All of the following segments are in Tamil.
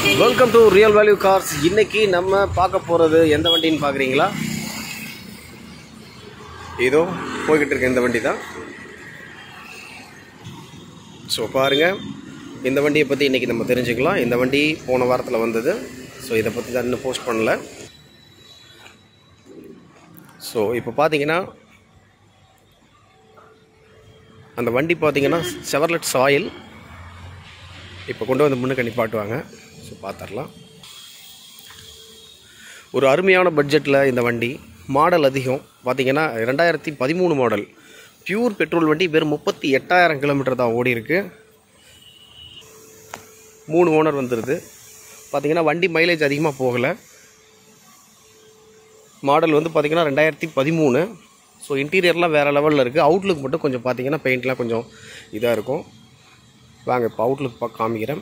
welcome to real value cars இன்னைக்கு நம்ம பார்க்க போகிறது எந்த வண்டின்னு பார்க்குறீங்களா இதோ போய்கிட்டு இருக்க இந்த வண்டி தான் ஸோ பாருங்கள் இந்த வண்டியை பற்றி இன்றைக்கி நம்ம தெரிஞ்சுக்கலாம் இந்த வண்டி போன வாரத்தில் வந்தது ஸோ இதை பற்றி தான் இன்னும் போஸ்ட் பண்ணல ஸோ இப்போ பார்த்தீங்கன்னா அந்த வண்டி பார்த்தீங்கன்னா செவர்லெட் சாயில் இப்போ கொண்டு வந்து முன்னுக்கு நிப்பாட்டுவாங்க ஸோ பார்த்துடலாம் ஒரு அருமையான பட்ஜெட்டில் இந்த வண்டி மாடல் அதிகம் பார்த்தீங்கன்னா ரெண்டாயிரத்தி பதிமூணு மாடல் பியூர் பெட்ரோல் வண்டி வெறும் முப்பத்தி எட்டாயிரம் கிலோமீட்டர் தான் ஓடி இருக்கு மூணு ஓனர் வந்துடுது பார்த்தீங்கன்னா வண்டி மைலேஜ் அதிகமாக போகலை மாடல் வந்து பார்த்தீங்கன்னா ரெண்டாயிரத்தி பதிமூணு ஸோ இன்டீரியர்லாம் வேறு லெவலில் இருக்குது அவுட்லுக் மட்டும் கொஞ்சம் பார்த்தீங்கன்னா பெயிண்ட்லாம் கொஞ்சம் இதாக இருக்கும் வாங்க இப்போ அவுட்லுக் பார்க்க காமிக்கிறேன்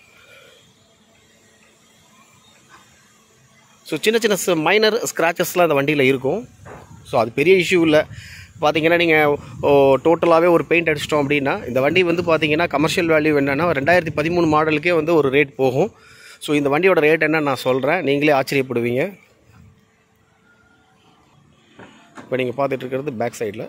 ஸோ சின்ன சின்ன மைனர் ஸ்க்ராச்சஸ்லாம் அந்த வண்டியில் இருக்கும் ஸோ அது பெரிய இஷ்யூ இல்லை பார்த்தீங்கன்னா நீங்கள் டோட்டலாகவே ஒரு பெயிண்ட் அடிச்சிட்டோம் அப்படின்னா இந்த வண்டி வந்து பார்த்தீங்கன்னா கமர்ஷியல் வேல்யூ என்னென்னா ரெண்டாயிரத்தி பதிமூணு மாடலுக்கே வந்து ஒரு ரேட் போகும் ஸோ இந்த வண்டியோட ரேட் என்ன நான் சொல்கிறேன் நீங்களே ஆச்சரியப்படுவீங்க இப்போ நீங்கள் பார்த்துட்டு இருக்கிறது பேக் சைடில்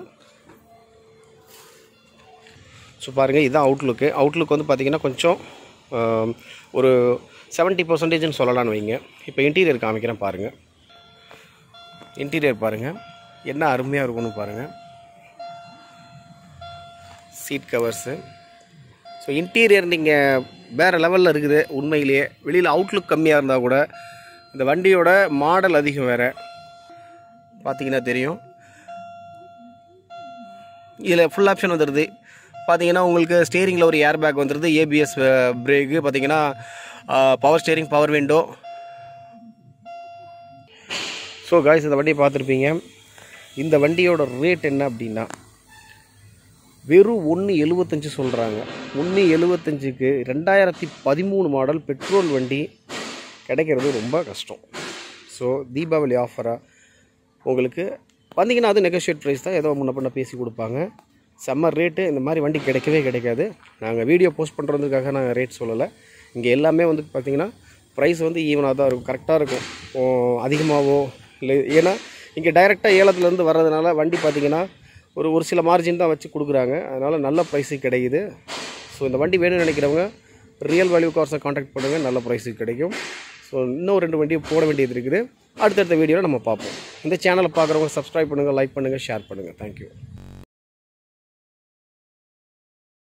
ஸோ பாருங்கள் இதுதான் அவுட்லுக்கு அவுட்லுக் வந்து பார்த்திங்கன்னா கொஞ்சம் ஆம், ஒரு செவன்ட்டி பர்சன்டேஜ்னு சொல்லலாம்னு வைங்க இப்போ இன்டீரியர் காமிக்கிறேன் பாருங்கள் இன்டீரியர் பாருங்கள் என்ன அருமையாக இருக்கும்னு பாருங்கள் சீட் கவர்ஸு ஸோ இன்டீரியர் நீங்கள் வேறு லெவலில் இருக்குது உண்மையிலேயே வெளியில் அவுட்லுக் கம்மியாக இருந்தால் கூட இந்த வண்டியோட மாடல் அதிகம் வேறு பார்த்தீங்கன்னா தெரியும் இதில் ஃபுல் ஆப்ஷன் வந்துடுது பார்த்தீங்கன்னா உங்களுக்கு ஸ்டேரிங்கில் ஒரு ஏர் பேக் வந்துடுது ஏபிஎஸ் பிரேக்கு பார்த்தீங்கன்னா power steering power window so guys இந்த வண்டியை பார்த்துருப்பீங்க இந்த வண்டியோட ரேட் என்ன அப்படின்னா வெறும் ஒன்று எழுபத்தஞ்சு சொல்கிறாங்க ஒன்று எழுபத்தஞ்சுக்கு ரெண்டாயிரத்தி பதிமூணு மாடல் பெட்ரோல் வண்டி கிடைக்கிறது ரொம்ப கஷ்டம் ஸோ தீபாவளி ஆஃபராக உங்களுக்கு வந்தீங்கன்னா அது நெகோஷியேட் ப்ரைஸ் தான் ஏதோ முன்ன பண்ண பேசி கொடுப்பாங்க செம்ம ரேட்டு இந்த மாதிரி வண்டி கிடைக்கவே கிடைக்காது நாங்கள் வீடியோ போஸ்ட் பண்ணுறதுக்காக நாங்கள் ரேட் சொல்லலை இங்கே எல்லாமே வந்து பார்த்திங்கன்னா ப்ரைஸ் வந்து ஈவனாக தான் இருக்கும் கரெக்டாக இருக்கும் ஓ, அதிகமாகவோ இல்லை ஏன்னா இங்கே டைரெக்டாக ஏலத்துலேருந்து வர்றதுனால வண்டி பார்த்திங்கன்னா ஒரு ஒரு சில மார்ஜின் தான் வச்சு கொடுக்குறாங்க அதனால் நல்ல ப்ரைஸுக்கு கிடைக்குது ஸோ இந்த வண்டி வேணும்னு நினைக்கிறவங்க ரியல் வேல்யூ கார்ஸை காண்டாக்ட் பண்ணுங்கள் நல்ல ப்ரைஸுக்கு கிடைக்கும் ஸோ இன்னும் ரெண்டு வண்டியை போட வேண்டியது இருக்குது அடுத்தடுத்த வீடியோவில் நம்ம பார்ப்போம் இந்த சேனலை பார்க்குறவங்க சப்ஸ்கிரைப் பண்ணுங்கள் லைக் பண்ணுங்கள் ஷேர் பண்ணுங்கள் தேங்க்யூ